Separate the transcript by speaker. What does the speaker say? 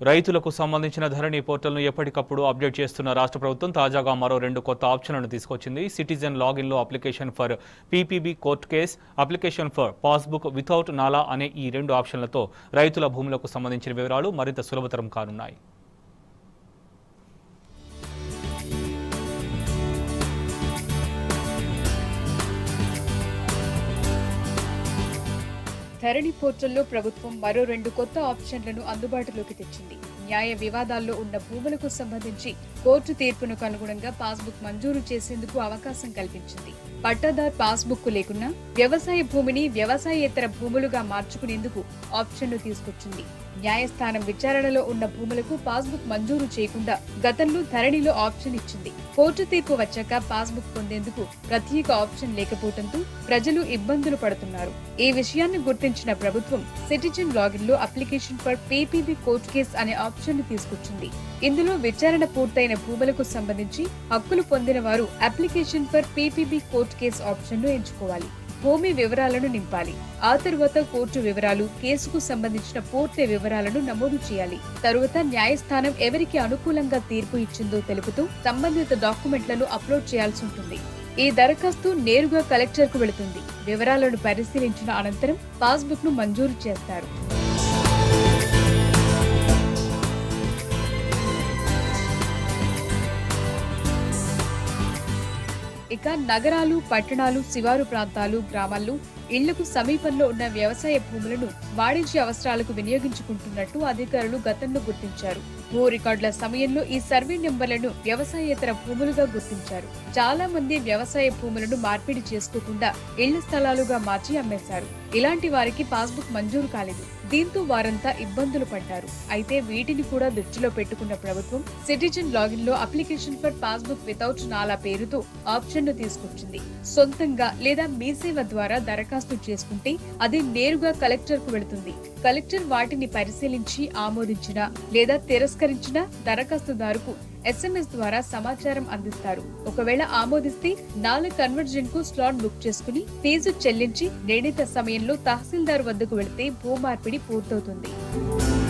Speaker 1: రైతులకు సంబంధించిన ధరణి పోర్టల్ను ఎప్పటికప్పుడు అప్డేట్ చేస్తున్న రాష్ట్ర ప్రభుత్వం తాజాగా మరో రెండు కొత్త ఆప్షన్లను తీసుకొచ్చింది సిటిజన్ లాగిన్లో application for PPB court case application for passbook without నాలా అనే ఈ రెండు ఆప్షన్లతో రైతుల భూములకు సంబంధించిన వివరాలు మరింత సులభతరం కానున్నాయి
Speaker 2: ధరణి పోర్టల్లో ప్రభుత్వం మరో రెండు కొత్త ఆప్షన్లను అందుబాటులోకి తెచ్చింది న్యాయ వివాదాల్లో ఉన్న భూములకు సంబంధించి కోర్టు తీర్పునకు అనుగుణంగా పాస్బుక్ మంజూరు చేసేందుకు అవకాశం కల్పించింది పట్టాదార్ పాస్బుక్ లేకున్నా వ్యవసాయ భూమిని వ్యవసాయేతర భూములుగా మార్చుకునేందుకు ఆప్షన్ను తీసుకొచ్చింది న్యాయస్థానం విచారణలో ఉన్న భూములకు పాస్బుక్ మంజూరు చేయకుండా గతంలో ధరణిలో ఆప్షన్ ఇచ్చింది కోర్టు తీర్పు వచ్చాక పాస్బుక్ పొందేందుకు ప్రత్యేక ఆప్షన్ లేకపోవడంతో ప్రజలు ఇబ్బందులు పడుతున్నారు ఈ విషయాన్ని గుర్తించిన ప్రభుత్వం సిటిజన్ లాగిన్ లో application for PPB court case అనే ఆప్షన్ ను తీసుకొచ్చింది ఇందులో విచారణ పూర్తయిన భూములకు సంబంధించి హక్కులు పొందిన వారు application for PPB court case option ను ఎంచుకోవాలి భూమి వివరాలను నింపాలి ఆ తరువాత కోర్టు వివరాలు కేసుకు సంబంధించిన పూర్తి వివరాలను నమోదు చేయాలి తరువాత న్యాయస్థానం ఎవరికి అనుకూలంగా తీర్పు ఇచ్చిందో తెలుపుతూ సంబంధిత డాక్యుమెంట్లను అప్లోడ్ చేయాల్సి ఉంటుంది ఈ దరఖాస్తు నేరుగా కలెక్టర్ కు వెళుతుంది వివరాలను పరిశీలించిన అనంతరం పాస్బుక్ ను మంజూరు చేస్తారు ఇక నగరాలు పట్టణాలు శివారు ప్రాంతాలు గ్రామాల్లో ఇళ్లకు సమీపంలో ఉన్న వ్యవసాయ భూములను వాణిజ్య అవసరాలకు వినియోగించుకుంటున్నట్టు అధికారులు గతంలో గుర్తించారు భూ రికార్డుల సమయంలో ఈ సర్వే నెంబర్లను వ్యవసాయేతర భూములుగా గుర్తించారు చాలా మంది వ్యవసాయ భూములను మార్పిడి చేసుకోకుండా ఇళ్ల స్థలాలుగా మార్చి అమ్మేశారు ఇలాంటి వారికి పాస్బుక్ మంజూరు కాలేదు దీంతో వారంతా ఇబ్బందులు పడ్డారు అయితే వీటిని కూడా దృష్టిలో పెట్టుకున్న ప్రభుత్వం సిటిజన్ లాగిన్ లో అప్లికేషన్ ఫర్ పాస్బుక్ వితౌట్ నాలా పేరుతో ఆప్షన్ ను తీసుకొచ్చింది సొంతంగా లేదా మీ సేవ ద్వారా దరఖాస్తు చేసుకుంటే అది నేరుగా కలెక్టర్ కు వెళుతుంది కలెక్టర్ వాటిని పరిశీలించి ఆమోదించిన లేదా తిరస్కరించిన దరఖాస్తుదారుకు ఎస్ఎంఎస్ ద్వారా సమాచారం అందిస్తారు ఒకవేళ ఆమోదిస్తే నాలుగు కన్వర్జన్ కు స్లాట్ బుక్ చేసుకుని ఫీజు చెల్లించి నిర్ణీత సమయంలో తహసీల్దార్ వద్దకు వెళితే భూ మార్పిడి పూర్తవుతుంది